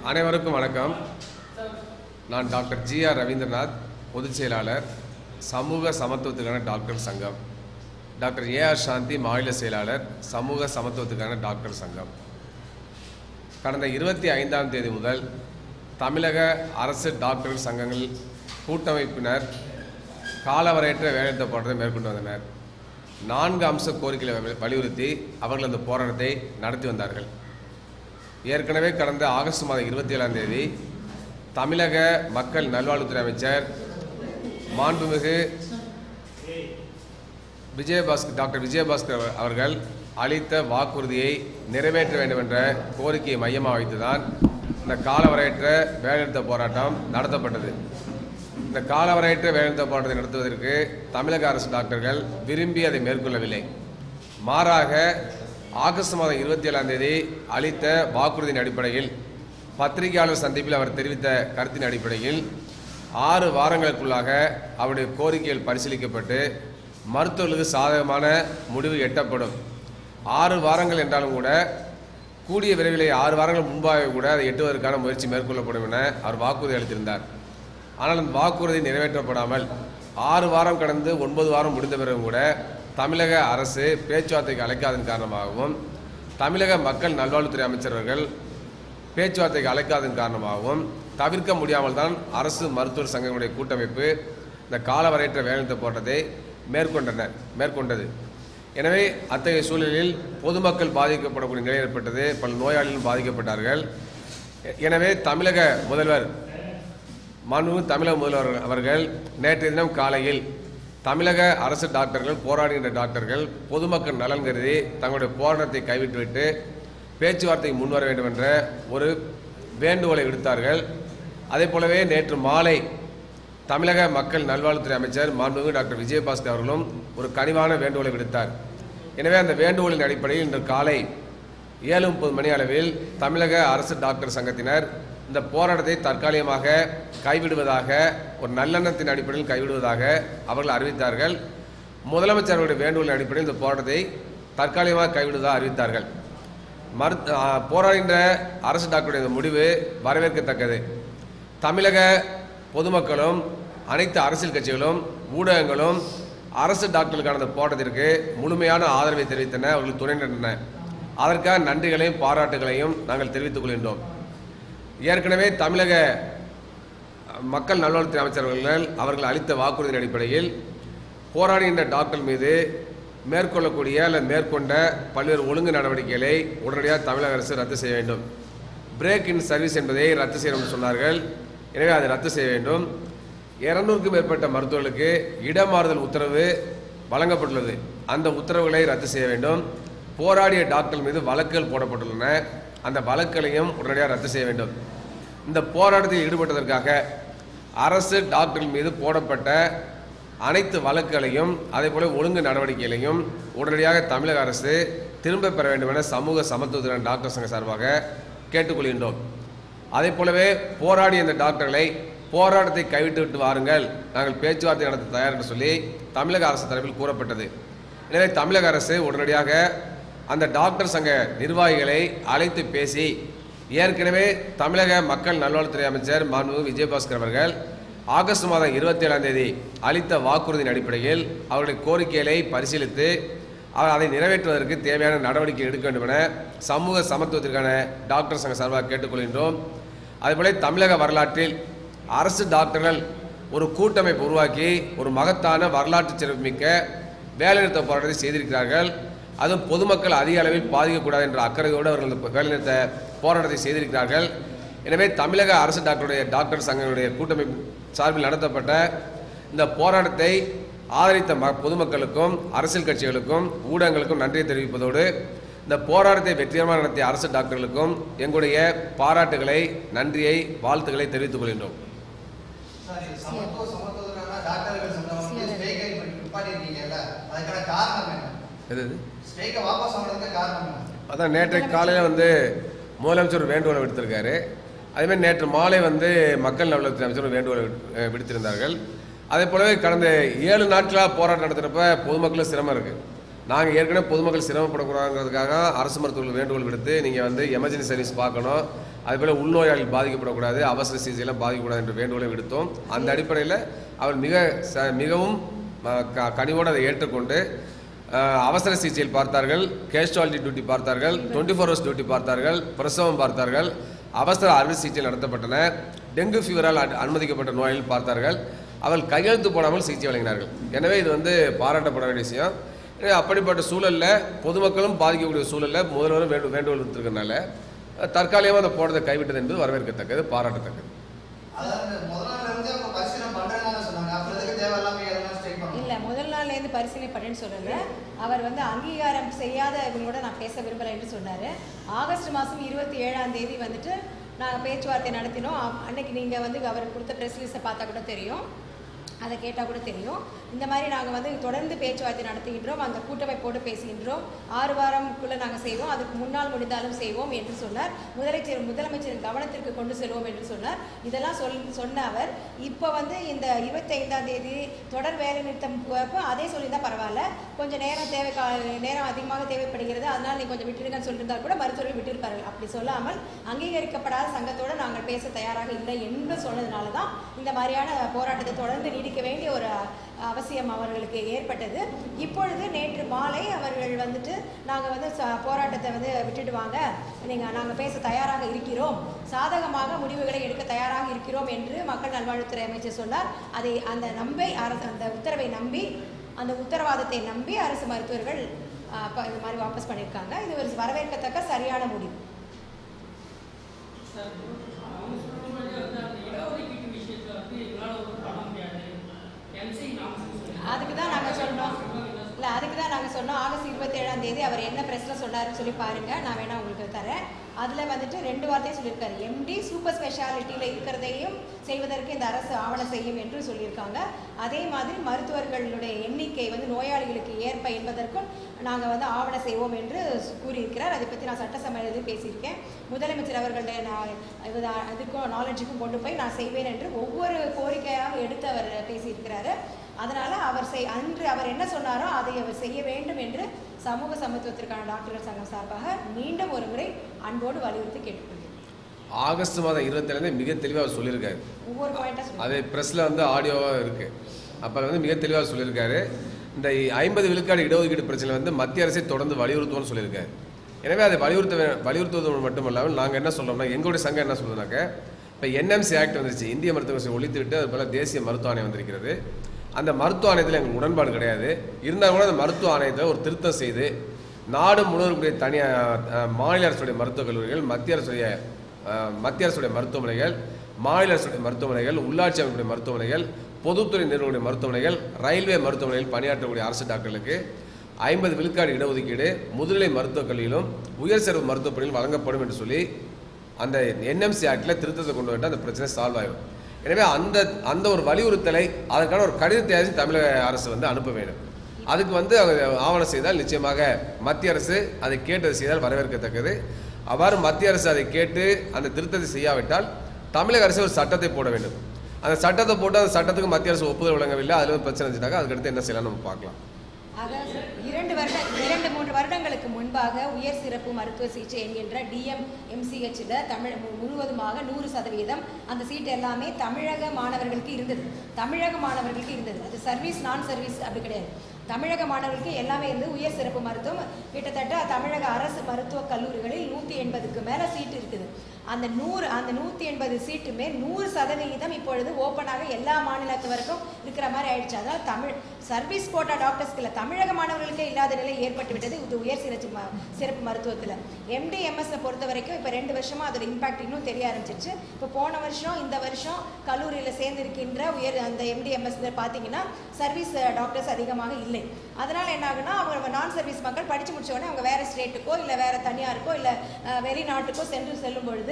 அனைவருக்கும் வணக்கம் நான் டாக்டர் ஜி ஆர் ரவீந்திரநாத் பொதுச் செயலாளர் சமூக சமத்துவத்துக்கான டாக்டர் சங்கம் டாக்டர் ஏ ஆர் சாந்தி மாநில செயலாளர் சமூக சமத்துவத்துக்கான டாக்டர் சங்கம் கடந்த இருபத்தி ஐந்தாம் தேதி முதல் தமிழக அரசு டாக்டர் சங்கங்கள் கூட்டமைப்பினர் காலவரையற்ற வேலைநிறுத்த போராட்டத்தை மேற்கொண்டு வந்தனர் நான்கு அம்ச கோரிக்கைகளை வ- வலியுறுத்தி அவர்கள் அந்த போராட்டத்தை நடத்தி வந்தார்கள் ஏற்கனவே கடந்த ஆகஸ்ட் மாதம் இருபத்தி ஏழாம் தேதி தமிழக மக்கள் நல்வாழ்வுத்துறை அமைச்சர் மாண்புமிகு விஜயபாஸ்கர் டாக்டர் விஜயபாஸ்கர் அவர்- அவர்கள் அளித்த வாக்குறுதியை நிறைவேற்ற வேண்டும் என்ற கோரிக்கையை மையமாக வைத்துதான் இந்த காலவரையற்ற வேலைநிறுத்த போராட்டம் நடத்தப்பட்டது இந்த காலவரையற்ற வேலைநிறுத்த போராட்டத்தை நடத்துவதற்கு தமிழக அரசு டாக்டர்கள் விரும்பி அதை மேற்கொள்ளவில்லை மாறாக ஆகஸ்ட் மாதம் இருபத்தி ஏழாம் தேதி அளித்த வாக்குறுதியின் அடிப்படையில் பத்திரிகையாளர் சந்திப்பில் அவர் தெரிவித்த கருத்தின் அடிப்படையில் ஆறு வாரங்களுக்குள்ளாக அவருடைய கோரிக்கைகள் பரிசீலிக்கப்பட்டு மருத்துவர்களுக்கு சாதகமான முடிவு எட்டப்படும் ஆறு வாரங்கள் என்றாலும் கூட கூடிய விரைவிலே ஆறு வாரங்கள் முன்பாக கூட அதை எட்டுவதற்கான முயற்சி மேற்கொள்ளப்படும் என அவர் வாக்குறுதி அளித்திருந்தார் ஆனால் அந்த வாக்குறுதி நிறைவேற்றப்படாமல் ஆறு வாரம் கடந்து ஒன்பது வாரம் முடிந்த பிறகும் கூட தமிழக அரசு பேச்சுவார்த்தைக்கு அழைக்காதன் காரணமாகவும் தமிழக மக்கள் நல்வாழ்வுத்துறை அமைச்சர் அவர்கள் பேச்சுவார்த்தைக்கு அழைக்காதன் காரணமாகவும் தவிர்க்க முடியாமல் தான் அரசு மருத்துவர் சங்கங்களுடைய கூட்டமைப்பு இந்த காலவரையற்ற வேலைநிறுத்த போராட்டத்தை மேற்கொண்டனர் மேற்கொண்டது எனவே அத்தகைய சூழலில் பொதுமக்கள் பாதிக்கப்படக்கூடிய நிலை ஏற்பட்டது பல நோயாளிகளும் பாதிக்கப்பட்டார்கள் எ- எனவே தமிழக முதல்வர் மாண்புமிகு தமிழக முதல்வர் அவர்கள் நேற்றைய தினம் காலையில் தமிழக அரசு டாக்டர்கள் போராடுகின்ற டாக்டர்கள் பொதுமக்கள் நலன் கருதி தங்களுடைய போராட்டத்தை கைவிட்டுவிட்டு பேச்சுவார்த்தைக்கு முன்வர வேண்டும் என்ற ஒரு வேண்டுகோளை விடுத்தார்கள் அதே போலவே நேற்று மாலை தமிழக மக்கள் நல்வாழ்வுத்துறை அமைச்சர் மாண்புமிகு டாக்டர் விஜயபாஸ்கர் அவர்களும் ஒரு கனிவான வேண்டுகோளை விடுத்தார் எனவே அந்த வேண்டுகோளின் அடிப்படையில் இன்று காலை ஏழு முப்பது மணி அளவில் தமிழக அரசு டாக்டர் சங்கத்தினர் இந்த போராட்டத்தை தற்காலிகமாக கைவிடுவதாக ஒரு நல்லெண்ணத்தின் அடிப்படையில் கைவிடுவதாக அவர்கள் அறிவித்தார்கள் முதலமைச்சர் அவருடைய வேண்டுகோளின் அடிப்படையில் இந்த போராட்டத்தை தற்காலிகமாக கைவிடுவதாக அறிவித்தார்கள் மரு ஆ, போராடுகின்ற அரசு டாக்டருடைய இந்த முடிவு வரவேற்கத்தக்கது தமிழக பொதுமக்களும் அனைத்து அரசியல் கட்சிகளும் ஊடகங்களும் அரசு டாக்டர்களுக்கான இந்த போராட்டத்திற்கு முழுமையான ஆதரவை தெரிவித்தன அவர்கள் துணை நின்றன அதற்காக நன்றிகளையும் பாராட்டுகளையும் நாங்கள் தெரிவித்துக் கொள்கின்றோம் ஏற்கனவே தமிழக மக்கள் நல்வாழ்வுத்துறை அமைச்சர் அவர்கள் அவர்கள் அளித்த வாக்குறுதியின் அடிப்படையில் போராடுகின்ற டாக்டர் மீது மேற்கொள்ளக்கூடிய அல்லது மேற்கொண்ட பல்வேறு ஒழுங்கு நடவடிக்கைகளை உடனடியாக தமிழக அரசு ரத்து செய்ய வேண்டும் பிரேக் இன் சர்வீஸ் என்பதை ரத்து செய்யணும் என்று சொன்னார்கள் எனவே அதை ரத்து செய்ய வேண்டும் இருநூறுக்கும் மேற்பட்ட மருத்துவர்களுக்கு இடமாறுதல் உத்தரவு வழங்கப்பட்டுள்ளது அந்த உத்தரவுகளை ரத்து செய்ய வேண்டும் போராடிய டாக்டர் மீது வழக்குகள் போடப்பட்டுள்ளன அந்த வழக்குகளையும் உடனடியாக ரத்து செய்ய வேண்டும் இந்த போராட்டத்தில் ஈடுபட்டதற்காக அரசு டாக்டர்கள் மீது போடப்பட்ட அனைத்து வழக்குகளையும் அதேபோல ஒழுங்கு நடவடிக்கைகளையும் உடனடியாக தமிழக அரசு திரும்ப பெற வேண்டும் என சமூக சமத்துவத்துறை டாக்டர் சங்க சார்பாக கேட்டுக்கொள்கின்றோம் அதே போலவே போராடிய இந்த டாக்டர்களை போராட்டத்தை கைவிட்டு விட்டு வாருங்கள் நாங்கள் பேச்சுவார்த்தை நடத்த தயார் என்று சொல்லி தமிழக அரசு தரப்பில் கூறப்பட்டது எனவே தமிழக அரசு உடனடியாக அந்த டாக்டர் சங்க நிர்வாகிகளை அழைத்து பேசி ஏற்கனவே தமிழக மக்கள் நல்வாழ்வுத்துறை அமைச்சர் மாண்புமிகு விஜயபாஸ்கர் அவர்கள் ஆகஸ்ட் மாதம் இருபத்தி ஏழாம் தேதி அளித்த வாக்குறுதியின் அடிப்படையில் அவருடைய கோரிக்கைகளை பரிசீலித்து அவர் அதை நிறைவேற்றுவதற்கு தேவையான நடவடிக்கை எடுக்க வேண்டும் என சமூக சமத்துவத்திற்கான டாக்டர் சங்க சார்பாக கேட்டுக்கொள்கின்றோம் அதேபோல தமிழக வரலாற்றில் அரசு டாக்டர்கள் ஒரு கூட்டமைப்பு உருவாக்கி ஒரு மகத்தான வரலாற்று சிறப்புமிக்க வேலைநிறுத்த போராட்டத்தை செய்திருக்கிறார்கள் அதுவும் பொதுமக்கள் அதிக அளவில் பாதிக்கக்கூடாது என்ற அக்கறையோடு அவர்கள் இந்த வேலைநிறுத்த போராட்டத்தை செய்திருக்கிறார்கள் எனவே தமிழக அரசு டாக்டருடைய டாக்டர் சங்கங்களுடைய கூட்டமைப்பு சார்பில் நடத்தப்பட்ட இந்த போராட்டத்தை ஆதரித்த ம பொதுமக்களுக்கும் அரசியல் கட்சிகளுக்கும் ஊடகங்களுக்கும் நன்றியை தெரிவிப்பதோடு இந்த போராட்டத்தை வெற்றிகரமாக நடத்திய அரசு டாக்டர்களுக்கும் எங்களுடைய பாராட்டுகளை நன்றியை வாழ்த்துக்களை தெரிவித்துக் கொள்கின்றோம் சார், இது சமத்துவ சமத்துவத்துக்கான டாக்டர்கள் சங்கம் வந்து ஸ்ட்ரைக்கை நிப்பாட்டியிருக்கீங்கல்ல, அதுக்கான காரணம் என்ன? எது ஸ்ட்ரைக்கை வாபஸ் வாங்குறதுக்கு காரணம் என்ன? அதான் நேற்றைக்கு காலையில் வந்து முதலமைச்சர் ஒரு வேண்டுகோளை விடுத்திருக்காரு அதேமாதிரி நேற்று மாலை வந்து மக்கள் நலத்துறை அமைச்சர் ஒரு வேண்டுகோளை விடு- அஹ் விடுத்திருந்தார்கள் அதே போலவே கடந்த ஏழு நாட்களாக போராட்டம் நடத்துகிறப்ப பொதுமக்களும் சிரமம் இருக்குது நாங்கள் ஏற்கனவே பொதுமக்கள் சிரமப்படக்கூடாதுங்கிறதுக்காக அரசு மருத்துவர்கள் வேண்டுகோள் விடுத்து நீங்கள் வந்து எமர்ஜென்சி சர்வீஸ் பார்க்கணும் அதுபோல் உள்நோயாளிகள் பாதிக்கப்படக்கூடாது அவசர சிகிச்சையெல்லாம் பாதிக்கக்கூடாது என்ற வேண்டுகோளை விடுத்தோம் அந்த அடிப்படையில் அவர் மிக ச மிகவும் அஹ், க கனிவோடு அதை ஏற்றுக்கொண்டு அஹ், அவசர சிகிச்சையில் பார்த்தார்கள் கேஷுவாலிட்டி டியூட்டி பார்த்தார்கள் டுவெண்ட்டி ஃபோர் ஹவர்ஸ் டியூட்டி பார்த்தார்கள் பிரசவம் பார்த்தார்கள் அவசர அறுவை சிகிச்சை நடத்தப்பட்டன டெங்கு ஃபீவரால் அனு- அனுமதிக்கப்பட்ட நோயாளிகள் பார்த்தார்கள் அவர்கள் கையெழுத்து போடாமல் சிகிச்சை வழங்கினார்கள் எனவே இது வந்து பாராட்டப்பட வேண்டிய விஷயம் எனவே அப்படிப்பட்ட சூழலில் பொதுமக்களும் பாதிக்கக்கூடிய சூழலில் முதல்வரும் வேண்டு வேண்டுகோள் விடுத்திருக்கனால தற்காலிகமாக அதை போடுறதை கைவிட்டது என்பது வரவேற்கத்தக்கது பாராட்டத்தக்கது அதாவது முதல் நாள்ல இருந்து அவங்க பரிசீலனை பண்றேன்னு சொன்னாங்க அப்புறம் எதுக்கு தேவையில்லாம எதனா ஸ்ட்ரைக் பண்ணணும் இல்ல முதல் நாள்லேருந்து பரிசீலனை பண்ணேன்னு சொல்லல அவர் வந்து அங்கீகாரம் செய்யாத இவங்களோட நான் பேச விரும்பலை என்று சொன்னாரு ஆகஸ்ட் மாதம் இருபத்தி ஏழாம் தேதி வந்துட்டு நாங்கள் பேச்சுவார்த்தை நடத்தினோம் அ- அன்னைக்கு நீங்கள் வந்து அவர் கொடுத்த ப்ரெஸ் ரிலீஸை பார்த்தா கூட தெரியும் அதை கேட்டால் கூட தெரியும் இந்த மாதிரி நாங்கள் வந்து தொடர்ந்து பேச்சுவார்த்தை நடத்துகின்றோம் அந்த கூட்டமைப்போடு பேசுகின்றோம் ஆறு வாரம்குள்ளே நாங்கள் செய்வோம் அதுக்கு முன்னால் முடிந்தாலும் செய்வோம் என்று சொன்னார் முதலமைச்சர் முதலமைச்சரின் கவனத்திற்கு கொண்டு செல்வோம் என்று சொன்னார் இதெல்லாம் சொல் சொன்ன அவர் இப்போ வந்து இந்த இருபத்தைந்தாம் தேதி தொடர் வேலை நிறுத்தம் போகிறப்போ அதே சொல்லியிருந்தா பரவாயில்ல கொஞ்சம் நேரம் தேவை கா- நேரம் அதிகமாக தேவைப்படுகிறது அதனால் நீ கொஞ்சம் விட்டுருங்கன்னு சொல்லியிருந்தா கூட மருத்துவர்கள் விட்டிருப்பார்கள் அப்படி சொல்லாமல் அங்கீகரிக்கப்படாத சங்கத்தோடு நாங்கள் பேச தயாராக இல்லை என்று சொன்னதுனால தான் இந்த மாதிரியான போராட்டத்தை தொடர்ந்து நீடிக்க வேண்டிய ஒரு அவசியம் அவர்களுக்கு ஏற்பட்டது இப்பொழுது நேற்று மாலை அவர்கள் வந்துட்டு நாங்கள் வந்து ச- போராட்டத்தை வந்து விட்டுட்டு வாங்க நீங்கள் நாங்கள் பேச தயாராக இருக்கிறோம் சாதகமாக முடிவுகளை எடுக்க தயாராக இருக்கிறோம் என்று மக்கள் நல்வாழ்வுத்துறை அமைச்சர் சொன்னார் அதை அந்த நம்பை அரசு அந்த உத்தரவை நம்பி அந்த உத்தரவாதத்தை நம்பி அரசு மருத்துவர்கள் அஹ், ப- இந்த மாதிரி வாபஸ் பண்ணியிருக்காங்க இது ஒரு வரவேற்கத்தக்க சரியான முடிவு அதுக்கு தான் நாங்கள் சொன்னோம் இல்லை அதுக்கு தான் நாங்கள் சொன்னோம் ஆகஸ்ட் இருபத்தேழாம் தேதி அவர் என்ன ப்ரெஸ்ஸில் சொன்னாருன்னு சொல்லி பாருங்க நான் வேணா உங்களுக்கு தரேன் அதில் வந்துட்டு ரெண்டு வார்த்தையும் சொல்லியிருக்காரு எம்டி சூப்பர் ஸ்பெஷாலிட்டியில் இருக்கிறதையும் செய்வதற்கு இந்த அரசு ஆவணம் செய்யும் என்று சொல்லியிருக்காங்க அதே மாதிரி மருத்துவர்களுடைய எண்ணிக்கை வந்து நோயாளிகளுக்கு ஏற்ப என்பதற்கும் நாங்கள் வந்து ஆவணம் செய்வோம் என்று கூறியிருக்கிறார் அதை பற்றி நான் சட்டசபையில் பேசியிருக்கேன் முதலமைச்சர் அவர்களுடைய நான் இது அதுக்கும் நாலேஜுக்கும் கொண்டு போய் நான் செய்வேன் என்று ஒவ்வொரு கோரிக்கையாக எடுத்து அவர் பேசியிருக்கிறாரு அதனால அவர் செய் அன்று அவர் என்ன சொன்னாரோ அதை அவர் செய்ய வேண்டும் என்று சமூக சமத்துவத்திற்கான டாக்டர்கள் சங்கம் சார்பாக மீண்டும் ஒரு முறை அன்போடு வலியுறுத்தி கேட்டுக்கொள்கிறேன் ஆகஸ்ட் மாதம் இருபத்தேழுலேருந்து மிக தெளிவாக அவர் சொல்லியிருக்காரு ஒவ்வொரு பாயிண்டாக சொல்லுங்கள் அது ப்ரெஸ்ஸில் வந்து ஆடியோவாக இருக்குது அப்போ வந்து மிக தெளிவாக சொல்லியிருக்காரு இந்த ஐம்பது விழுக்காடு இடஒதுக்கீடு பிரச்சனை வந்து மத்திய அரசை தொடர்ந்து வலியுறுத்துவோம்னு சொல்லியிருக்காரு எனவே அதை வலியுறுத்த வே- வலியுறுத்துவது மட்டும் இல்லாமல் நாங்கள் என்ன சொல்கிறோம்னா எங்களுடைய சங்கம் என்ன சொல்லுதுனாக்க இப்போ என்எம்சி ஆக்ட் வந்துருச்சு இந்திய மருத்துவ கவுன்சில் ஒழித்து விட்டு அது போல் தேசிய மருத்துவ ஆணையம் வந்திருக்கிறது அந்த மருத்துவ ஆணையத்தில் எங்களுக்கு உடன்பாடு கிடையாது இருந்தாலும் கூட அந்த மருத்துவ ஆணையத்தை ஒரு திருத்தம் செய்து நாடு முழுவதும் தனியார் மாநில அரசுடைய மருத்துவக் கல்லூரிகள் மத்திய அரசுடைய அஹ், மத்திய அரசுடைய மருத்துவமனைகள் மாநில அரசுடைய மருத்துவமனைகள் உள்ளாட்சி அமைப்புடைய மருத்துவமனைகள் பொதுத்துறை நிறுவனங்களுடைய மருத்துவமனைகள் ரயில்வே மருத்துவமனையில் பணியாற்றக்கூடிய அரசு டாக்டர்களுக்கு ஐம்பது விழுக்காடு இடஒதுக்கீடு முதுநிலை மருத்துவக் கல்வியிலும் உயர் சிறப்பு மருத்துவப் பணியில் வழங்கப்படும் என்று சொல்லி அந்த என்எம்சி ஆக்டில் திருத்தத்தை கொண்டு வந்துட்டு அந்த பிரச்சனை சால்வ் ஆயிடும் எனவே அந்த அந்த ஒரு வலியுறுத்தலை அதற்கான ஒரு கடிதத்தை எழுதி தமிழக அரசு வந்து அனுப்ப வேண்டும் அதுக்கு வந்து அவங்க ஆவணம் செய்தால் நிச்சயமாக மத்திய அரசு அதை கேட்டது செய்தால் வரவேற்கத்தக்கது அவ்வாறு மத்திய அரசு அதை கேட்டு அந்த திருத்தத்தை செய்யாவிட்டால் தமிழக அரசு ஒரு சட்டத்தை போட வேண்டும் அந்த சட்டத்தை போட்டு அந்த சட்டத்துக்கு மத்திய அரசு ஒப்புதல் வழங்கவில்லை அதில் வந்து பிரச்சனை இருந்துச்சுனாக்கா அதுக்கடுத்து என்ன செய்யலாம் நம்ம பார்க்கலாம் ஆக இரண்டு வருட இரண்டு மூன்று வருடங்களுக்கு முன்பாக உயர் சிறப்பு மருத்துவ சிகிச்சை என்கின்ற டிஎம் எம்சிஹெச்சில் தமிழ் மு- முழுவதுமாக நூறு சதவீதம் அந்த சீட் எல்லாமே தமிழக மாணவர்களுக்கு இருந்தது தமிழக மாணவர்களுக்கு இருந்தது அது சர்வீஸ் நான் சர்வீஸ் அப்படி கிடையாது தமிழக மாணவர்களுக்கு எல்லாமே இருந்து உயர் சிறப்பு மருத்துவம் கிட்டத்தட்ட தமிழக அரசு மருத்துவக் கல்லூரிகளில் நூற்றி எண்பதுக்கு மேலே சீட் இருக்குது அந்த நூறு அந்த நூற்றி எண்பது சீட்டுமே நூறு சதவிகிதம் இப்பொழுது ஓப்பனாக எல்லா மாநிலத்தவருக்கும் இருக்கிற மாதிரி ஆயிடுச்சு அதனால் தமிழ் சர்வீஸ் கோட்டா டாக்டர்ஸ்க்கு இல்லை தமிழக மாணவர்களுக்கே இல்லாத நிலை ஏற்பட்டு விட்டது இது உயர் சிறப்பு ம சிறப்பு மருத்துவத்தில் எம்டி எம்எஸ்ஸை பொறுத்த வரைக்கும் இப்போ ரெண்டு வருஷமாக அதோட இம்பாக்ட் இன்னும் தெரிய ஆரம்பிச்சிருச்சு இப்போ போன வருஷம் இந்த வருஷம் கல்லூரியில் சேர்ந்திருக்கின்ற உயர் அந்த எம்டி எம்எஸ்ல பார்த்தீங்கன்னா சர்வீஸ் டாக்டர்ஸ் அதிகமாக இல்லை அதனால் என்ன ஆகுனா அவங்க நான் சர்வீஸ் மக்கள் படித்து முடிச்ச உடனே அவங்க வேறு ஸ்டேட்டுக்கோ இல்லை வேறு தனியாருக்கோ இல்லை வெளிநாட்டுக்கோ சென்று செல்லும் பொழுது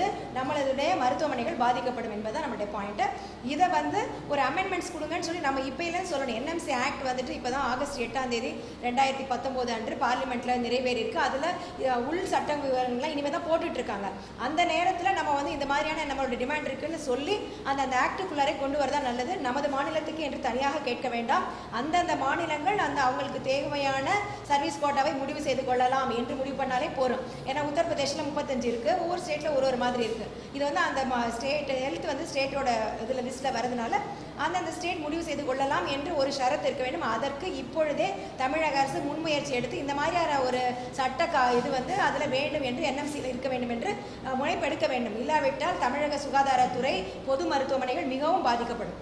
பொழுது நம்மளுடைய மருத்துவமனைகள் பாதிக்கப்படும் என்பதுதான் நம்மளுடைய பாயிண்ட் இதை வந்து ஒரு அமெண்ட்மெண்ட்ஸ் கொடுங்கன்னு சொல்லி நம்ம இப்பயில சொல்லணும் என்எம்சி ஆக்ட் வந்துட்டு இப்பதான் ஆகஸ்ட் எட்டாம் தேதி ரெண்டாயிரத்தி பத்தொம்போது அன்று பார்லிமெண்ட்ல நிறைவேறி இருக்கு அதுல அஹ், உள் சட்ட விவரங்கள்லாம் இனிமே தான் போட்டுட்டு இருக்காங்க அந்த நேரத்துல நம்ம வந்து இந்த மாதிரியான நம்மளோட டிமாண்ட் இருக்குன்னு சொல்லி அந்த அந்த ஆக்டுக்குள்ளாரே கொண்டு வரதா நல்லது நமது மாநிலத்துக்கு என்று தனியாக கேட்க வேண்டாம் அந்தந்த மாநிலங்கள் அந்த அவங்களுக்கு தேவையான சர்வீஸ் கோட்டாவை முடிவு செய்து கொள்ளலாம் என்று முடிவு பண்ணாலே போதும் ஏன்னா உத்தரப்பிரதேசில் முப்பத்தஞ்சு இருக்கு ஒவ்வொரு ஸ்டேட்ல ஒரு ஒரு மாதிரி இருக்கு இது வந்து அந்த ஸ்டேட் ஹெல்த் வந்து ஸ்டேட்டோட இதுல லிஸ்ட்ல வரதுனால அந்தந்த ஸ்டேட் முடிவு செய்து கொள்ளலாம் என்று ஒரு ஷரத்து இருக்க வேண்டும் அதற்கு இப்பொழுதே தமிழக அரசு முன்முயற்சி எடுத்து இந்த மாதிரியான ஒரு சட்ட கா இது வந்து அதுல வேண்டும் என்று என்எம்சியில் இருக்க வேண்டும் என்று அஹ், முனைப்பெடுக்க வேண்டும் இல்லாவிட்டால் தமிழக சுகாதாரத்துறை பொது மருத்துவமனைகள் மிகவும் பாதிக்கப்படும்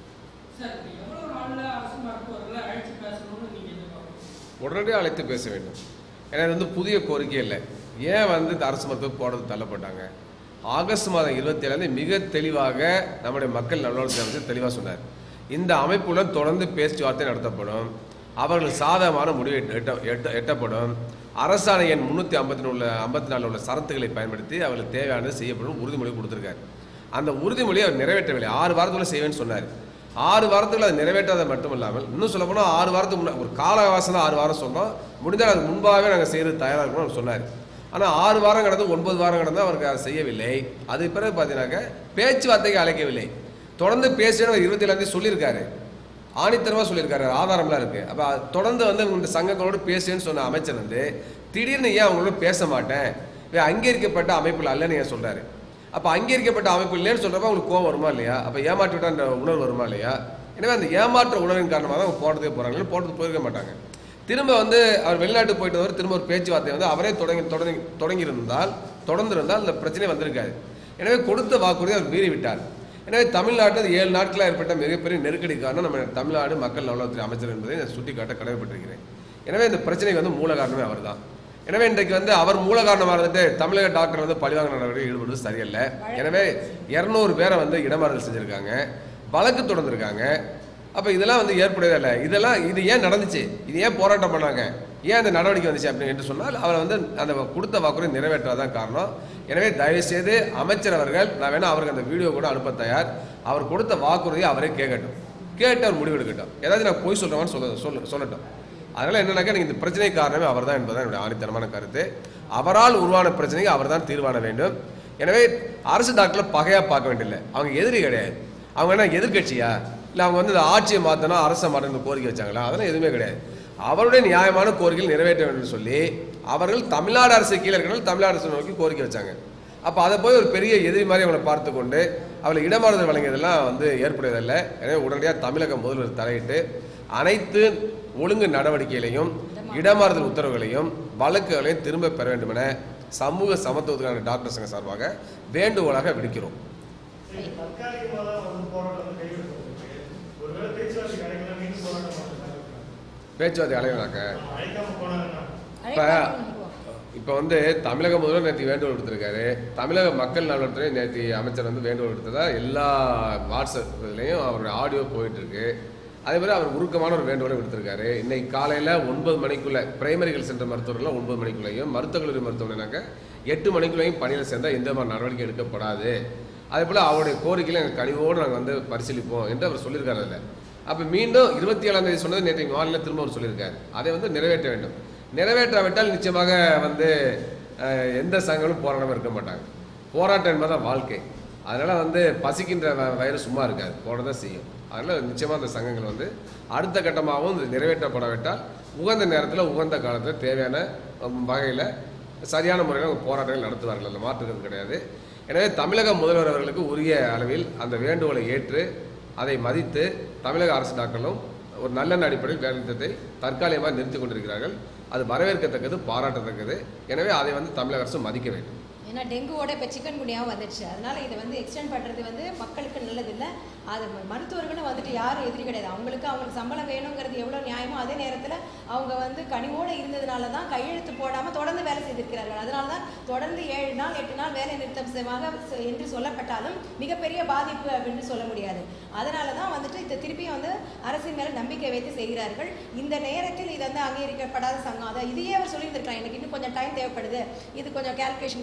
சார் இப்ப எவ்வளவு நாள்ல அரசு மருத்துவர்களை அழைச்சு பேசணும்னு நீங்க எதிர்பார்க்கறீங்க உடனடியாக அழைத்து பேச வேண்டும் ஏன்னா இது வந்து புதிய கோரிக்கை இல்லை ஏன் வந்து இந்த அரசு மருத்துவம் போடுறது தள்ளப்பட்டாங்க ஆகஸ்ட் மாதம் இருபத்தி ஏழாந்தே மிக தெளிவாக நம்முடைய மக்கள் நல்வாழ்வுத்துறை அமைச்சர் தெளிவாக சொன்னார் இந்த அமைப்புடன் தொடர்ந்து பேச்சுவார்த்தை நடத்தப்படும் அவர்கள் சாதகமான முடிவு எட்ட எட்ட எட்டப்படும் அரசாணை எண் முந்நூற்றி ஐம்பத்தி உள்ள ஐம்பத்தி நாலில் உள்ள சரத்துக்களை பயன்படுத்தி அவர்களுக்கு தேவையானது செய்யப்படும் உறுதிமொழி கொடுத்துருக்காரு அந்த உறுதிமொழியை அவர் நிறைவேற்றவில்லை ஆறு வாரத்துக்குள்ள செய்வேன்னு சொன்னார் ஆறு வாரத்துக்குள்ள அதை நிறைவேற்றாத மட்டும் இல்லாமல் இன்னும் சொல்ல போனால் ஆறு வாரத்துக்கு முன்னாடி ஒரு கால அவகாசம் தான் ஆறு வாரம் சொன்னோம் முடிஞ்சால் அதுக்கு முன்பாகவே நாங்கள் செய்கிறது தயாராக இருக்கணும்னு அவர் சொன்னார் ஆனால் ஆறு வாரம் கடந்து ஒன்பது வாரம் கடந்து அவருக்கு அதை செய்யவில்லை அதுக்கு பிறகு பார்த்தீங்கன்னாக்க பேச்சுவார்த்தைக்கு அழைக்கவில்லை தொடர்ந்து பேசுன்னு இருபத்தி ஏழாந்தேதி சொல்லியிருக்காரு ஆணித்தரமாக சொல்லியிருக்காரு ஆதாரம்லாம் இருக்கு அப்போ தொடர்ந்து வந்து இந்த சங்கங்களோடு பேசுன்னு சொன்ன அமைச்சர் வந்து திடீர்னு ஏன் அவங்களோட பேச மாட்டேன் இவன் அங்கீகரிக்கப்பட்ட அமைப்பில் அல்லன்னு ஏன் சொல்றாரு அப்போ அங்கீகரிக்கப்பட்ட அமைப்பு இல்லைன்னு சொல்றப்ப அவங்களுக்கு கோவம் வருமா இல்லையா அப்போ ஏமாற்றி விட்டா அந்த உணர்வு வருமா இல்லையா எனவே அந்த ஏமாற்ற உணர்வின் காரணமாக தான் அவங்க போட்டதே போகிறாங்க இல்லை போட்டது போயிருக்க மாட்டாங்க திரும்ப வந்து அவர் வெளிநாட்டுக்கு போயிட்டு வர திரும்ப ஒரு பேச்சுவார்த்தை வந்து அவரே தொடங்கி தொடங்கி தொடங்கியிருந்தால் தொடர்ந்திருந்தால் இந்த பிரச்சனை வந்திருக்காது எனவே கொடுத்த வாக்குறுதி அவர் மீறி விட்டார் எனவே தமிழ்நாட்டில் ஏழு நாட்களாக ஏற்பட்ட மிகப்பெரிய நெருக்கடி காரணம் நம்ம தமிழ்நாடு மக்கள் நலத்துறை அமைச்சர் என்பதை நான் சுட்டிக்காட்ட கடமைப்பட்டிருக்கிறேன் எனவே இந்த பிரச்சனைக்கு வந்து மூல காரணமே அவர்தான் எனவே இன்றைக்கு வந்து அவர் மூல காரணமாக இருந்துட்டு தமிழக டாக்டர் வந்து பழிவாங்க நடவடிக்கை ஈடுபடுவது சரியில்லை எனவே இரநூறு பேரை வந்து இடமாறுதல் செஞ்சுருக்காங்க வழக்கு தொடர்ந்துருக்காங்க அப்போ இதெல்லாம் வந்து ஏற்புடையதே இல்லை இதெல்லாம் இது ஏன் நடந்துச்சு இது ஏன் போராட்டம் பண்ணாங்க ஏன் அந்த நடவடிக்கை வந்துச்சு அப்படின்னு என்று சொன்னால் அவர் வந்து அந்த கொடுத்த வாக்குறுதி நிறைவேற்றாதான் காரணம் எனவே தயவுசெய்து அமைச்சர் அவர்கள் நான் வேணா அவருக்கு அந்த வீடியோ கூட அனுப்ப தயார் அவர் கொடுத்த வாக்குறுதியை அவரே கேட்கட்டும் கேட்டு அவர் முடிவெடுக்கட்டும் ஏதாச்சும் நான் போய் சொல்கிறேன்னு சொல்ல சொல்ல சொல்லட்டும் அதனால் என்னன்னாக்கா நீங்கள் இந்த பிரச்சனை காரணமே அவர் தான் என்பதுதான் என்னுடைய ஆணித்தனமான கருத்து அவரால் உருவான பிரச்சனைக்கு அவர் தான் தீர்வான வேண்டும் எனவே அரசு டாக்டர்ல பகையாக பார்க்க வேண்டியதில்லை அவங்க எதிரி கிடையாது அவங்க என்ன எதிர்க்கட்சியா இல்லை அவங்க வந்து இந்த ஆட்சியை மாற்றணும் அரசை மாற்றணும் கோரிக்கை வச்சாங்களா அதெல்லாம் எதுவுமே கிடையாது அவருடைய நியாயமான கோரிக்கைகள் நிறைவேற்ற வேண்டும் சொல்லி அவர்கள் தமிழ்நாடு அரசு கீழே இருக்கிறவங்க தமிழ்நாடு அரசு நோக்கி கோரிக்கை வச்சாங்க அப்போ அதை போய் ஒரு பெரிய எதிரி மாதிரி அவங்களை பார்த்து கொண்டு அவளை இடமாறுதல் வழங்கியதெல்லாம் வந்து ஏற்புடையதல்ல எனவே உடனடியாக தமிழக முதல்வர் தலையிட்டு அனைத்து ஒழுங்கு நடவடிக்கைகளையும் இடமாறுதல் உத்தரவுகளையும் வழக்குகளையும் திரும்ப பெற வேண்டும் என சமூக சமத்துவத்துக்கான டாக்டர் சங்க சார்பாக வேண்டுகோளாக விடுக்கிறோம் சரி, தற்காலிகமாக வந்து போராட்டம் வந்து கைவிடப்பட்டிருக்கு. ஒருவேளை பேச்சுவார்த்தை கிடைக்கல, மீண்டும் போராட்டம் பண்ணுறாங்க. பேச்சுவார்த்தை அலைவனாக்க அழைக்காம போனாங்கன்னா அழைப்பாளர்கள் இப்போ வந்து தமிழக முதல்வர் நேற்று வேண்டுகோள் விடுத்திருக்காரு தமிழக மக்கள் நலத்துறை நேற்று அமைச்சர் வந்து வேண்டுகோள் விடுத்ததா எல்லா வாட்ஸ்அப் இதுலேயும் அவருடைய ஆடியோ போயிட்டு இருக்கு அதே மாதிரி அவர் உருக்கமான ஒரு வேண்டுகோளை விடுத்திருக்காரு இன்னைக்கு காலையில் ஒன்பது மணிக்குள்ள பிரைமரி ஹெல்த் சென்டர் மருத்துவர்கள் ஒன்பது மணிக்குள்ளேயும் மருத்துவக் கல்லூரி மருத்துவமனைனாக்க எட்டு மணிக்குள்ளேயும் பணியில் சேர்ந்தால் எந்த மாதிரி நடவடிக்கை எடுக்கப்படாது அதே போல் அவருடைய கோரிக்கைகளை எங்கள் கனிவோடு நாங்கள் வந்து பரிசீலிப்போம் என்று அவர் சொல்லியிருக்காரு அதில் அப்போ மீண்டும் இருபத்தி ஏழாம் தேதி சொன்னது நேற்று மாநில திரும்ப அவர் சொல்லியிருக்காரு அதை வந்து நிறைவேற்ற வேண்டும் நிறைவேற்றாவிட்டால் நிச்சயமாக வந்து அஹ், எந்த சங்கங்களும் போராட்டம் இருக்க மாட்டாங்க போராட்டம் என்பதுதான் வாழ்க்கை அதனால் வந்து பசிக்கின்ற வ- வயிறு சும்மா இருக்காது போட தான் செய்யும் அதனால் நிச்சயமாக அந்த சங்கங்கள் வந்து அடுத்த கட்டமாகவும் இது நிறைவேற்றப்படாவிட்டால் உகந்த நேரத்தில் உகந்த காலத்தில் தேவையான வகையில் சரியான முறையில் அவங்க போராட்டங்கள் நடத்துவார்கள் அதில் மாற்றுகிறது கிடையாது எனவே தமிழக முதல்வர் அவர்களுக்கு உரிய அளவில் அந்த வேண்டுகோளை ஏற்று அதை மதித்து தமிழக அரசு டாக்டர்களும் ஒரு நல்லெண்ண அடிப்படையில் வேலைநிறுத்தத்தை தற்காலிகமாக நிறுத்திக் கொண்டிருக்கிறார்கள் அது வரவேற்கத்தக்கது பாராட்டத்தக்கது எனவே அதை வந்து தமிழக அரசு மதிக்க வேண்டும் ஏன்னா டெங்குவோட இப்போ சிக்கன் குனியாவும் வந்துடுச்சு அதனால இதை வந்து எக்ஸ்டெண்ட் பண்ணுறது வந்து மக்களுக்கு நல்லதில்லை அது ம- மருத்துவர்களும் வந்துட்டு யாரும் எதிரி கிடையாது அவங்களுக்கு அவங்களுக்கு சம்பளம் வேணுங்கிறது எவ்வளோ நியாயமோ அதே நேரத்தில் அவங்க வந்து கனிவோடு இருந்ததுனால தான் கையெழுத்து போடாமல் தொடர்ந்து வேலை செய்திருக்கிறார்கள் அதனால தான் தொடர்ந்து ஏழு நாள் எட்டு நாள் வேலை நிறுத்தம் செய்வாங்க ச- என்று சொல்லப்பட்டாலும் மிகப்பெரிய பாதிப்பு அப்படின்னு சொல்ல முடியாது அதனால தான் வந்துட்டு இதை திருப்பியும் வந்து அரசின் மேலே நம்பிக்கை வைத்து செய்கிறார்கள் இந்த நேரத்தில் இது வந்து அங்கீகரிக்கப்படாத சங்கம் அதை இதையே அவர் சொல்லியிருந்திருக்கலாம் எனக்கு இன்னும் கொஞ்சம் டைம் தேவைப்படுது இது கொஞ்சம் கேல்குலேஷன் தேவைப்படுது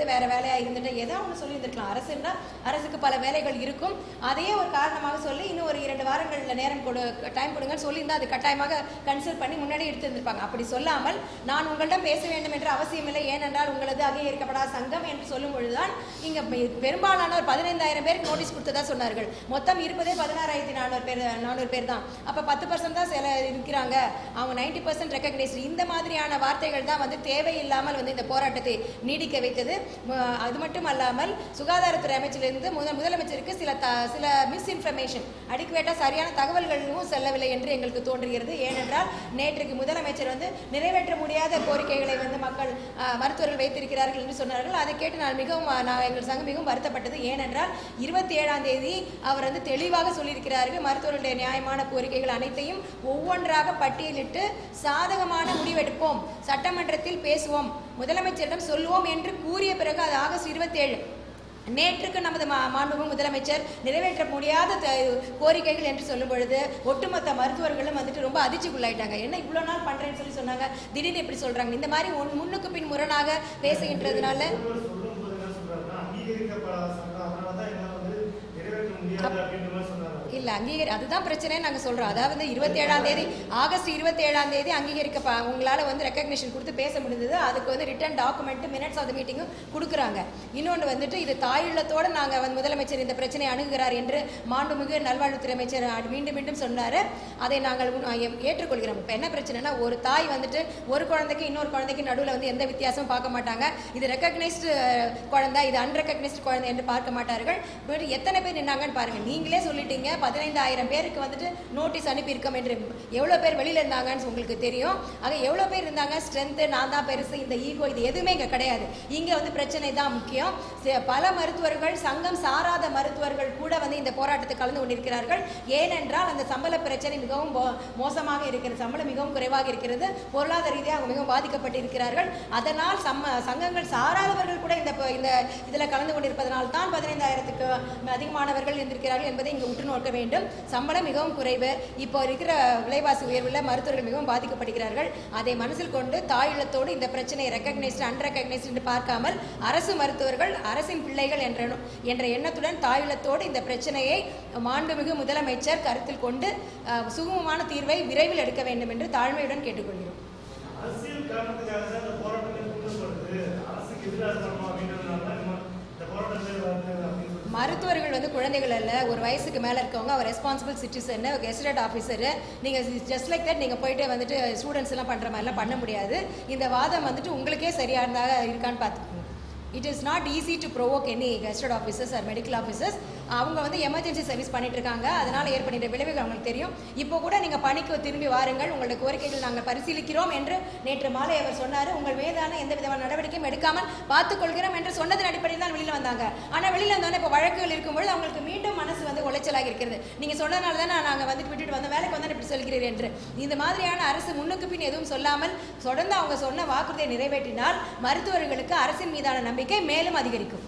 வந்து வேற வேலையா இருந்துட்டு ஏதோ ஒன்று சொல்லி இருந்திருக்கலாம் அரசுன்னா அரசுக்கு பல வேலைகள் இருக்கும் அதையே ஒரு காரணமாக சொல்லி இன்னும் ஒரு இரண்டு வாரங்கள்ல நேரம் கொடு டைம் கொடுங்கன்னு சொல்லியிருந்தா அது கட்டாயமாக கன்சல்ட் பண்ணி முன்னாடி எடுத்திருந்திருப்பாங்க அப்படி சொல்லாமல் நான் உங்களிடம் பேச வேண்டும் என்ற அவசியமில்லை ஏனென்றால் உங்களது அங்கீகரிக்கப்படாத சங்கம் என்று சொல்லும் பொழுதுதான் இங்க பெ- பெரும்பாலான ஒரு பதினைந்தாயிரம் பேருக்கு நோட்டீஸ் கொடுத்ததா சொன்னார்கள் மொத்தம் இருப்பதே பதினாறாயிரத்தி நானூறு பேர் நானூறு பேர் தான் அப்ப பத்து பர்சன்ட் தான் சில இருக்கிறாங்க அவங்க நைன்டி பர்சன்ட் ரெக்கக்னைஸ் இந்த மாதிரியான வார்த்தைகள் தான் வந்து தேவையில்லாமல் வந்து இந்த போராட்டத்தை நீடிக்க வைத்தது ம- அது மட்டும் அல்லாமல் சுகாதாரத்துறை அமைச்சிலிருந்து முதல் முதலமைச்சருக்கு சில த சில மிஸ்இன்ஃபர்மேஷன் அடிக்குவேட்டாக சரியான தகவல்களும் செல்லவில்லை என்று எங்களுக்கு தோன்றுகிறது ஏனென்றால் நேற்றுக்கு முதலமைச்சர் வந்து நிறைவேற்ற முடியாத கோரிக்கைகளை வந்து மக்கள் அஹ், மருத்துவர்கள் வைத்திருக்கிறார்கள் என்று சொன்னார்கள் அதை கேட்டு நான் மிகவும் அஹ், நான் எங்கள் சங்கம் மிகவும் வருத்தப்பட்டது ஏனென்றால் இருபத்தி ஏழாம் தேதி அவர் வந்து தெளிவாக சொல்லியிருக்கிறார்கள் மருத்துவர்களுடைய நியாயமான கோரிக்கைகள் அனைத்தையும் ஒவ்வொன்றாக பட்டியலிட்டு சாதகமான முடிவெடுப்போம் சட்டமன்றத்தில் பேசுவோம் முதலமைச்சரிடம் சொல்லுவோம் என்று கூறிய பிறகு அது ஆகஸ்ட் இருபத்தேழு நேற்றுக்கு நமது மா மாண்புமிகு முதலமைச்சர் நிறைவேற்ற முடியாத த- கோரிக்கைகள் என்று சொல்லும் பொழுது ஒட்டுமொத்த மருத்துவர்களும் வந்துட்டு ரொம்ப அதிர்ச்சிக்குள்ளாயிட்டாங்க என்ன இவ்வளோ நாள் பண்ணுறேன்னு சொல்லி சொன்னாங்க திடீர்னு எப்படி சொல்கிறாங்க இந்த மாதிரி ஒன் முன்னுக்கு பின் முரணாக பேசுகின்றதுனால ஒருவர் சொல்லும்போது என்ன சொல்றாருன்னா, அங்கீகரிக்கப்படாத சங்கம், அதனாலதான் என்னால வந்து நிறைவேற்ற முடியாது அப்படின்ற மாதிரி சொன்னாரு. இல்ல அங்கீகரி அதுதான் பிரச்சனை நாங்க சொல்றோம் அதாவது இருபத்தி ஏழாம் தேதி ஆகஸ்ட் இருபத்தி ஏழாம் தேதி அங்கீகரிக்க உங்களால வந்து ரெக்கக்னிஷன் கொடுத்து பேச முடிந்தது அதுக்கு வந்து return document minutes of the மீட்டிங்கும் கொடுக்குறாங்க இன்னொன்று வந்துட்டு இது தாயுள்ளத்தோட நாங்க வந்து முதலமைச்சர் இந்த பிரச்சனையை அணுகுகிறார் என்று மாண்புமிகு நல்வாழ்வுத்துறை அமைச்சர் அ- மீண்டும் மீண்டும் சொன்னாரு அதை நாங்கள் உன்- ஏ- ஏற்றுக்கொள்கிறோம் இப்போ என்ன பிரச்சனைனா ஒரு தாய் வந்துட்டு ஒரு குழந்தைக்கு இன்னொரு குழந்தைக்கு நடுவில் வந்து எந்த வித்தியாசமும் பார்க்க மாட்டாங்க இது ரெக்கக்னைஸ்டு குழந்தை இது அன்ரெக்கக்னைஸ்டு குழந்தை என்று பார்க்க மாட்டார்கள் பட் எத்தனை பேர் நின்னாங்கன்னு பாருங்க நீங்களே சொல்லிட்டீங்க பதினைந்தாயிரம் பேருக்கு வந்துட்டு நோட்டீஸ் அனுப்பியிருக்கோம் என்று எவ்வளோ பேர் வெளியில இருந்தாங்கன்னு உங்களுக்கு தெரியும் ஆக எவ்வளோ பேர் இருந்தாங்க ஸ்ட்ரென்த்து நான் தான் பெருசு இந்த ஈகோ இது எதுவுமே இங்கே கிடையாது இங்கே வந்து பிரச்சனை தான் முக்கியம் சி- பல மருத்துவர்கள் சங்கம் சாராத மருத்துவர்கள் கூட வந்து இந்த போராட்டத்தில் கலந்து கொண்டிருக்கிறார்கள் ஏனென்றால் அந்த சம்பள பிரச்சனை மிகவும் மோ- மோசமாக இருக்கிறது சம்பளம் மிகவும் குறைவாக இருக்கிறது பொருளாதார ரீதியாக அவங்க மிகவும் பாதிக்கப்பட்டிருக்கிறார்கள் அதனால் சம்ம சங்கங்கள் சாராதவர்கள் கூட இந்த ப- இந்த இதில் கலந்து கொண்டிருப்பதனால் தான் பதினைந்தாயிரத்துக்கு அதிகமானவர்கள் இருந்திருக்கிறார்கள் என்பதை இங்கே உற்று நோக்க வேண்டும் சம்பளம் மிகவும் குறைவு இப்போ இருக்கிற விலைவாசி உயர்வில் மருத்துவர்கள் மிகவும் பாதிக்கப்படுகிறார்கள் அதை மனசில் கொண்டு தாயுள்ளத்தோடு இந்த பிரச்சனையை ரெக்கக்னைஸ்டு அன்ரெக்கக்னைஸ்டு என்று பார்க்காமல் அரசு மருத்துவர்கள் அரசின் பிள்ளைகள் என்ற என்ற எண்ணத்துடன் தாயுள்ளத்தோடு இந்த பிரச்சனையை மாண்புமிகு முதலமைச்சர் கருத்தில் கொண்டு அஹ், சுகமமான தீர்வை விரைவில் எடுக்க வேண்டும் என்று தாழ்மையுடன் கேட்டுக்கொள்கிறோம் அரசியல் காரணத்துக்காக தான் இந்த போராட்டமே தூண்டப்படுது அரசுக்கு எதிராக பண்ணணும் அப்படின்றதுனால தான் இந்த மா- இந்த போராட்டமே வருது அப்படின்னு சொல்லி மருத்துவர்கள் வந்து குழந்தைகள் அல்ல ஒரு வயசுக்கு மேலே இருக்கவங்க அவர் ரெஸ்பான்சிபிள் சிட்டிசன் கெஸ்டட் ஆஃபீஸரு நீங்கள் ஜஸ்ட் லைக் தட் நீங்கள் போயிட்டு வந்துட்டு ஸ்டூடெண்ட்ஸ் எல்லாம் பண்ணுற மாதிரிலாம் பண்ண முடியாது இந்த வாதம் வந்துட்டு உங்களுக்கே சரியாக இருந்தால் இருக்கான்னு பார்த்துக்கோங்க it is not easy to provoke any gazetted officers or medical officers அவங்க வந்து எமர்ஜென்சி சர்வீஸ் பண்ணிட்டு இருக்காங்க அதனால் ஏற்படுகிற விளைவுகள் அவங்களுக்கு தெரியும் இப்போ கூட நீங்கள் பணிக்கு திரும்பி வாருங்கள் உங்களுடைய கோரிக்கைகள் நாங்கள் பரிசீலிக்கிறோம் என்று நேற்று மாலை அவர் சொன்னார் உங்கள் மீதான எந்த விதமான நடவடிக்கையும் எடுக்காமல் பார்த்துக்கொள்கிறோம் என்று சொன்னதன் அடிப்படையில் தான் வெளியில் வந்தாங்க ஆனால் வெளியில் வந்தோன்னே இப்போ வழக்குகள் இருக்கும்பொழுது அவங்களுக்கு மீண்டும் மனசு வந்து உளைச்சலாக இருக்கிறது நீங்கள் சொன்னதுனால தான் நாங்கள் வந்துட்டு விட்டுட்டு வந்தோம் வேலைக்கு வந்தோம் இப்படி சொல்கிறீர் என்று இந்த மாதிரியான அரசு முன்னுக்கு பின் எதுவும் சொல்லாமல் தொடர்ந்து அவங்க சொன்ன வாக்குறுதியை நிறைவேற்றினால் மருத்துவர்களுக்கு அரசின் மீதான நம்பிக்கை மேலும் அதிகரிக்கும்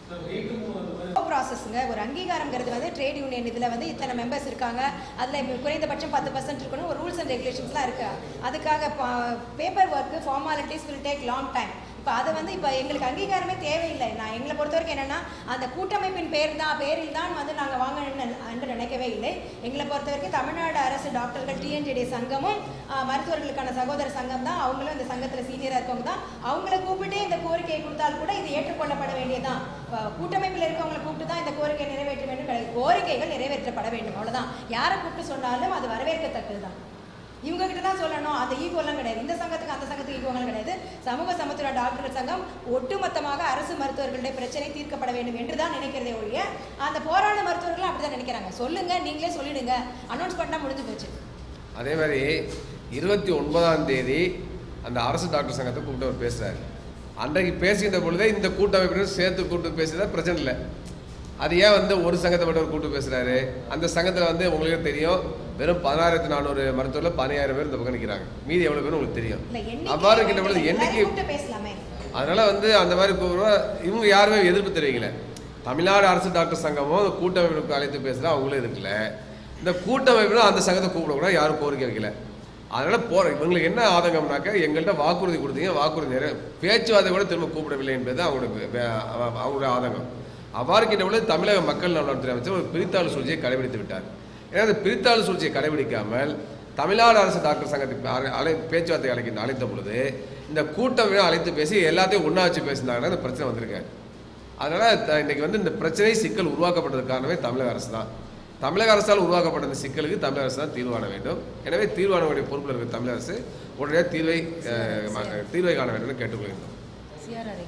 ப்ராசஸ்ங்க ஒரு அங்கீகாரங்கிறது வந்து ட்ரேட் யூனியன் இதில் வந்து இத்தனை மெம்பர்ஸ் இருக்காங்க அதில் குறைந்தபட்சம் பத்து பர்சன்ட் இருக்கணும் ஒரு ரூல்ஸ் அண்ட் ரெகுலேஷன்ஸ்லாம் இருக்கு அதுக்காக paper work formalities will take long time இப்போ அது வந்து இப்போ எங்களுக்கு அங்கீகாரமே தேவையில்லை நான் எங்களை பொறுத்த வரைக்கும் என்னென்னா அந்த கூட்டமைப்பின் பேர் தான் பேரில் தான் வந்து நாங்கள் வாங்கணும்னு என்று நினைக்கவே இல்லை எங்களை பொறுத்த வரைக்கும் தமிழ்நாடு அரசு டாக்டர்கள் டிஎன்டிடி சங்கமும் ஆஹ், மருத்துவர்களுக்கான சகோதர சங்கம் தான் அவங்களும் இந்த சங்கத்தில் சீனியராக இருக்கவங்க தான் அவங்கள கூப்பிட்டு இந்த கோரிக்கையை கொடுத்தால் கூட இது ஏற்றுக்கொள்ளப்பட வேண்டியதுதான் இப்போ கூட்டமைப்பில் இருக்கவங்களை கூப்பிட்டு தான் இந்த கோரிக்கை நிறைவேற்ற வேண்டும் கிடையாது கோரிக்கைகள் நிறைவேற்றப்பட வேண்டும் அவ்வளவுதான் யாரை கூப்பிட்டு சொன்னாலும் அது வரவேற்கத்தக்கது தான் இவங்க கிட்ட தான் சொல்லணும் அந்த ஈகோலாம் கிடையாது இந்த சங்கத்துக்கு அந்த சங்கத்துக்கு ஈகோலாம் கிடையாது சமூக சமத்துவ டாக்டர்கள் சங்கம் ஒட்டுமொத்தமாக அரசு மருத்துவர்களுடைய பிரச்சனை தீர்க்கப்பட வேண்டும் என்று தான் நினைக்கிறதே ஒழிய அந்த போராட மருத்துவர்களும் அப்படி தான் நினைக்கிறாங்க சொல்லுங்க நீங்களே சொல்லிடுங்க அனௌன்ஸ் பண்ணால் முடிஞ்சு போச்சு அதே மாதிரி இருபத்தி ஒன்பதாம் தேதி அந்த அரசு டாக்டர் சங்கத்தை கூப்பிட்டு அவர் பேசுகிறாரு அன்றைக்கு பேசுகின்ற பொழுதே இந்த கூட்டமைப்பினர் சேர்த்து கூப்பிட்டு பேசுறதா பிரச்சனை இல்லை அது ஏன் வந்து ஒரு சங்கத்தை மட்டும் அவர் கூப்பிட்டு பேசுகிறாரு அந்த சங்கத்தில் வந்து உங்களுக்கு தெரியும் வெறும் பதினாயிரத்தி நானூறு மருத்துவரில் பதினாயிரம் பேர் இந்த பக்கம் நிற்கிறாங்க மீதி எவ்வளோ பேர் உங்களுக்கு தெரியும் இல்ல அவ்வாறு இருக்கின்ற எண்ணிக்கை பொழுது எண்ணிக்கை கூப்பிட்டு பேசலாமே அதனால வந்து அந்த மாதிரி கூப்பிடுவா இவங்க யாருமே எதிர்ப்பு தெரிவிக்கல தமிழ்நாடு அரசு டாக்டர் சங்கமும் அந்த கூட்டமைப்புக்கு அழைத்து பேசுகிறா அவங்களும் இருக்கல இந்த கூட்டமைப்பில் அந்த சங்கத்தை கூப்பிடக்கூடாது யாரும் கோரிக்கை வைக்கல அதனால் போகிற இவங்களுக்கு என்ன ஆதங்கம்னாக்க எங்கள்கிட்ட வாக்குறுதி கொடுத்தீங்க வாக்குறுதி நிறைய பேச்சுவார்த்தை கூட திரும்ப கூப்பிடவில்லை என்பது அவங்களுடைய வே- வே- அவ- அவங்களுடைய ஆதங்கம் அவ்வாறு இருக்கின்ற பொழுது தமிழக மக்கள் நலத்துறை அமைச்சர் ஒரு பிரித்தாள் சூழ்ச்சியை கடைபிடித்து விட்டார் ஏன்னா அந்த பிரித்தாள் சூழ்ச்சியை கடைபிடிக்காமல் தமிழ்நாடு அரசு டாக்டர் சங்கத்துக்கு அழை- அழை பேச்சுவார்த்தை அழைக்கின்ற அழைத்த பொழுது இந்த கூட்டம் வேணும் அழைத்து பேசி எல்லாத்தையும் ஒன்றா வச்சு பேசினாங்கன்னா இந்த பிரச்சனை வந்திருக்காரு அதனால் த- இன்னைக்கு வந்து இந்த பிரச்சனை சிக்கல் உருவாக்கப்பட்டதுக்கு காரணமே தமிழக அரசு தான் தமிழக அரசால் உருவாக்கப்பட்ட இந்த சிக்கலுக்கு தமிழக அரசு தான் தீர்வு காண வேண்டும் எனவே தீர்வு காண வேண்டிய பொறுப்பில் இருக்கிற தமிழக அரசு உடனடியாக தீர்வை அஹ், ம- தீர்வை காண வேண்டும் என்று கேட்டுக்கொள்கின்றோம் சிஆர்ஆர்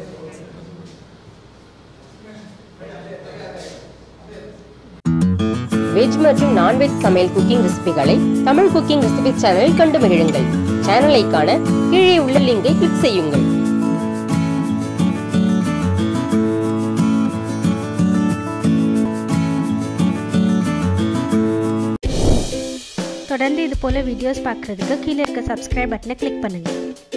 வெஜ் மற்றும் நான்வெஜ் சமையல் குக்கிங் ரெசிபிகளை தமிழ் குக்கிங் ரெசிபி சேனலில் கண்டு மகிழுங்கள் சேனலை காண கீழே உள்ள லிங்கை கிளிக் செய்யுங்கள் தொடர்ந்து இது போல் வீடியோஸ் பார்க்குறதுக்கு கீழே இருக்க சப்ஸ்கிரைப் பட்டனை கிளிக் பண்ணுங்கள்